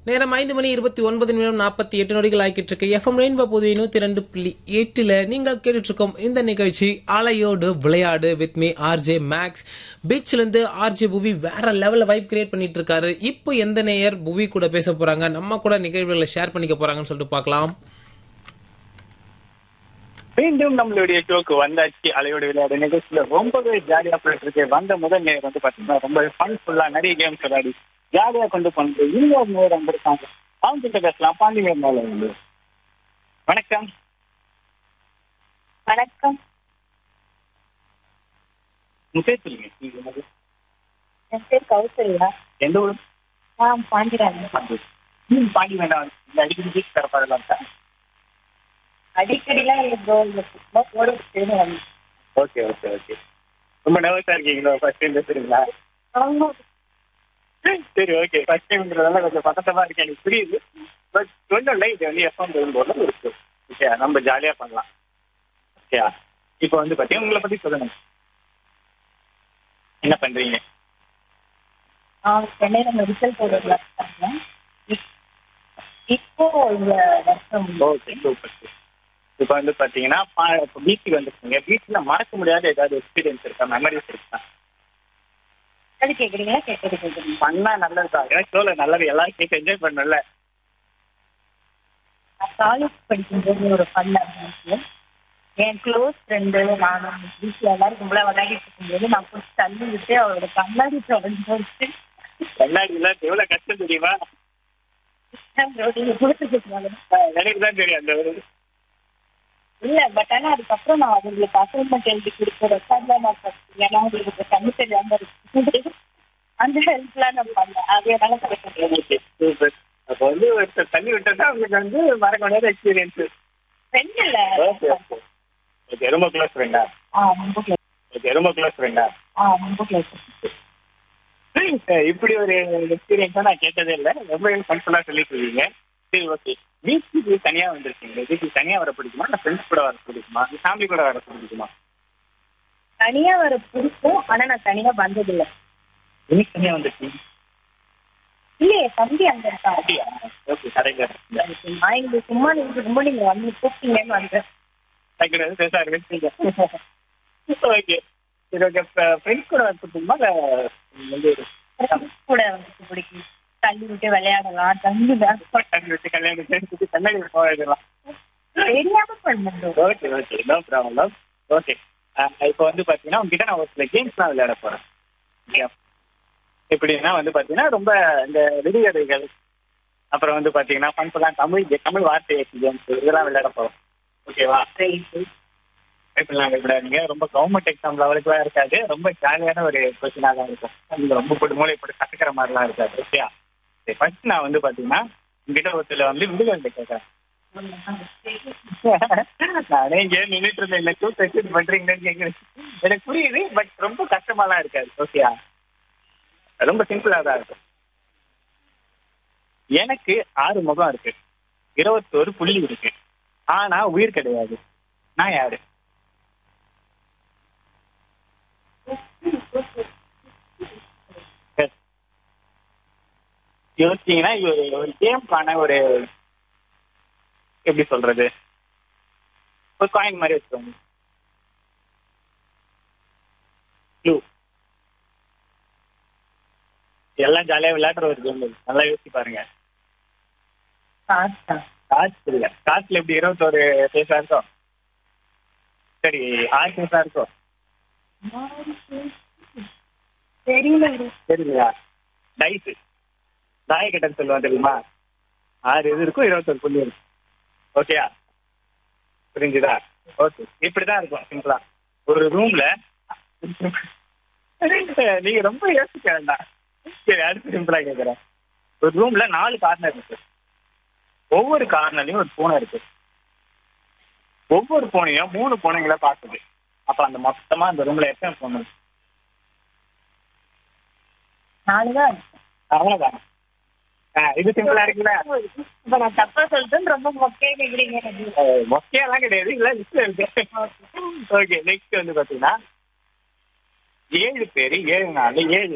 நேரம் ஐந்து மணி இருபத்தி ஒன்பது நிமிடம் நாற்பத்தி எட்டு நொடிகள் ஆகிட்டு இருக்கு எஃப்எம் ரெயின்போ புதுவை நூத்தி ரெண்டு புள்ளி எட்டுல நீங்கள் கேட்டுட்டு இருக்கோம் இந்த நிகழ்ச்சி அலையோடு விளையாடு வித் மீ ஆர்ஜே மேக்ஸ் பீச்ல இருந்து ஆர்ஜே புவி வேற லெவல்ல வைப் கிரியேட் பண்ணிட்டு இருக்காரு இப்போ எந்த நேயர் புவி கூட பேச போறாங்க நம்ம கூட நிகழ்வுகளை ஷேர் பண்ணிக்க போறாங்கன்னு சொல்லிட்டு பார்க்கலாம் மீண்டும் நம்மளுடைய ஷோக்கு வந்தாச்சு அலையோட விளையாடு நிகழ்ச்சியில ரொம்பவே ஜாலியா போயிட்டு இருக்கு வந்த முதல் நேரம் வந்து பாத்தீங்கன்னா ரொம்ப ஃபன்ஃபுல்லா நிறைய கேம்ஸ் விளையாடி ஜாலியா கொண்டு போனது இன்னொரு நேரம் வந்திருக்காங்க அவங்க கிட்ட பேசலாம் பாண்டியர் மேல வந்து வணக்கம் வணக்கம் உங்க பேர் சொல்லுங்க நீங்க முதல்ல. என் பேர் கௌசல்யா எந்த ஊர் நான் பாண்டிராங்க ம், பாண்டி வேண்டாம் இந்த அடிக்கடி பீச் தர பழகம் தான் அடிக்கடிலாம் எனக்கு சும்மா போட தெரியும் ஓகே ஓகே ஓகே ரொம்ப நர்வஸா இருக்கீங்களா ஃபர்ஸ்ட் டைம் பேசுறீங்களா சரி ஓகே ஃபர்ஸ்ட் டைம்ன்றதால கொஞ்சம் பதட்டமா இருக்கு எனக்கு புரியுது பட் ஒன்றும் இல்லை இது வந்து எஃப்எம் போது இருக்கு ஓகே நம்ம ஜாலியா பண்ணலாம் ஓகே இப்போ வந்து பார்த்தீங்கன்னா உங்களை பத்தி சொல்லுங்க என்ன பண்றீங்க நான் சென்னையில மெடிக்கல் போர்டு ஒர்க் பண்ணேன் இப்- இப்போ இந்த வருஷம் ஓகே சூப்பர் இப்போ வந்து பார்த்தீங்கன்னா இப்போ பீச்சுக்கு வந்துருக்கீங்க பீச்சில் மறக்க முடியாத ஏதாவது எக்ஸ்பீரியன்ஸ் இருக்கா மெமரிஸ் இருக்கா அது கேக்குறீங்களா கேட்கறது கேக்குறீங்களா பண்ணா நல்லது தான் ஏன்னா ஷோல நல்லது எல்லாரும் கேட்டு என்ஜாய் பண்ணல நான் காலேஜ் படிக்கும்போது ஒரு ஃபன் இருந்துச்சு என் க்ளோஸ் ஃப்ரெண்டு நானும் வீட்டில் எல்லாரும் கும்பலா விளையாடிட்டு இருக்கும்போது நான் போய் தள்ளி விட்டு அவரோட கண்ணாடி தொடர்ந்து போச்சு கண்ணாடி எல்லாம் எவ்வளவு கஷ்டம் தெரியுமா எனக்கு தான் தெரியும் அந்த ஒரு இல்ல பட் ஆனா அதுக்கப்புறம் நான் அவங்களுக்கு அசைன்மெண்ட் எழுதி கொடுத்த ரெக்கார்ட்ல நான் படிச்சேன். ஏன்னா அவங்களுக்கு கண்ணு தெரியாம இருக்கு அந்த ஹெல்ப்லாம் நான் பண்ணேன் அது என்னால கிடைக்க முடியாது சூப்பர் அப்போ வந்து ஒருத்தர் தண்ணி விட்டா உங்களுக்கு வந்து மறக்க முடியாத எக்ஸ்பீரியன்ஸ் ஃப்ரெண்ட் இல்ல ஓகே ஓகே ரொம்ப க்ளோஸ் ஃப்ரெண்டா ஆ ரொம்ப close. ஓகே ரொம்ப க்ளோஸ் ஃப்ரெண்டா ஆ ரொம்ப close. இப்படி ஒரு எக்ஸ்பீரியன்ஸா நான் கேட்டதே இல்லை ரொம்ப ஃபன்ஃபுல்லா சொல்லிட்டு இருக்கீங்க சரி ஓகே பீச்சுக்கு தனியா வந்திருக்கீங்க பீச்சுக்கு தனியா வர பிடிக்குமா இல்லை ஃப்ரெண்ட்ஸ் கூட வர பிடிக்குமா இல்லை ஃபேமிலி கூட வர பிடிக்குமா தனியா வர பிடிக்கும் ஆனா நான் தனியா வந்தது இல்ல இன்னைக்கு தனியா வந்திருக்கீங்க இல்லையே தம்பி அங்க இருக்கான் அப்படியா ஓகே கரெக்டாக நான் இங்க சும்மா நீங்க ரொம்ப நீங்க வந்து கூப்பிட்டீங்கன்னு வந்தேன் டக்குனு பேச ஆரம்பிச்சீங்க ஓகே சரி ஓகே ஃப்ரெண்ட்ஸ் கூட வர பிடிக்குமா இல்லை வந்து Friends கூட வந்து பிடிக்கும் தள்ளி விட்டு விளையாடலாம் தண்ணி தான் தண்ணி வச்சு கல்யாணம் சேர்த்து கண்ணாடி போயிடலாம் தெரியாம பண்ணுறோம் okay okay no problem okay இப்போ வந்து பார்த்தீங்கன்னா உங்ககிட்ட நான் ஒரு சில கேம்ஸ்லாம் விளையாட போகிறேன் ஓகே எப்படின்னா வந்து பார்த்தீங்கன்னா ரொம்ப இந்த விடுகதைகள் அப்புறம் வந்து பார்த்தீங்கன்னா ஃபன்ஃபுல்லாக தமிழ் தமிழ் வார்த்தை கேம்ஸ் இதெல்லாம் விளையாட போகிறோம் ஓகேவா இப்படிலாம் விளையாடுங்க ரொம்ப கவர்மெண்ட் எக்ஸாம் லெவலுக்குலாம் இருக்காது ரொம்ப ஜாலியான ஒரு கொஸ்டினாக தான் இருக்கும் நீங்க ரொம்ப போட்டு மூளை போட்டு கற்றுக்கிற மாதிரிலாம் இருக்காது ஓகேயா சரி ஃபர்ஸ்ட் நான் வந்து பார்த்தீங்கன்னா உங்ககிட்ட ஒரு சில வந்து விடுகதை கேட்குறேன் நானே இங்கே நின்றுட்டு இருந்தேன் இல்லை டூ செக்ஷன் பண்றீங்கன்னு கேட்குறேன் எனக்கு புரியுது பட் ரொம்ப கஷ்டமாலாம் இருக்காது ஓகேயா ரொம்ப சிம்பிளா தான் இருக்கும் எனக்கு ஆறு முகம் இருக்கு இருபத்தோரு புள்ளி இருக்கு ஆனா உயிர் கிடையாது நான் யாரு Yes. யோசிச்சீங்கன்னா இது ஒரு- ஒரு கேம்க்கான ஒரு எப்படி சொல்றது ஒரு காயின் மாதிரி வச்சுக்கோங்க க்ளூ எல்லாம் ஜாலியா விளையாடுற ஒரு கேம் நல்லா யோசிச்சு பாருங்க காசு இல்ல காசுல எப்படி இருபத்தோரு பேசா இருக்கும் சரி ஆறு பேசா இருக்கும் தெரியல சரிங்களா டைஸ் தாயக்கட்டன் சொல்லுவான் தெரியுமா ஆறு இது இருக்கும் இருபத்தொரு புள்ளி இருக்கும் ஓகேயா புரிஞ்சுதா ஓகே இப்படிதான் இருக்கும் சிம்பிளா ஒரு ரூம்ல நீங்க ரொம்ப யோசிக்க வேண்டாம் சரி அடுத்து சிம்பிளா கேக்குறேன் ஒரு ரூம்ல நாலு கார்னர் இருக்கு ஒவ்வொரு கார்னர்லயும் ஒரு பூனை இருக்கு ஒவ்வொரு பூனையும் மூணு பூனைங்களை பார்க்குது அப்ப அந்த மொத்தமா அந்த ரூம்ல எத்தனை பூனை இருக்கு? நாலுதான் அவ்வளவுதான் ஆ, இது சிம்பிளா இருக்குல்ல இப்ப நான் தப்பா சொல்லிட்டு ரொம்ப மொக்கையா கேக்குறீங்க எனக்கு. மொக்கையெல்லாம் கிடையாது இல்ல லிஸ்ட்ல இருக்கு ஓகே நெக்ஸ்ட் வந்து பாத்தீங்கன்னா ஏழு பேர் ஏழு நாள் ஏழு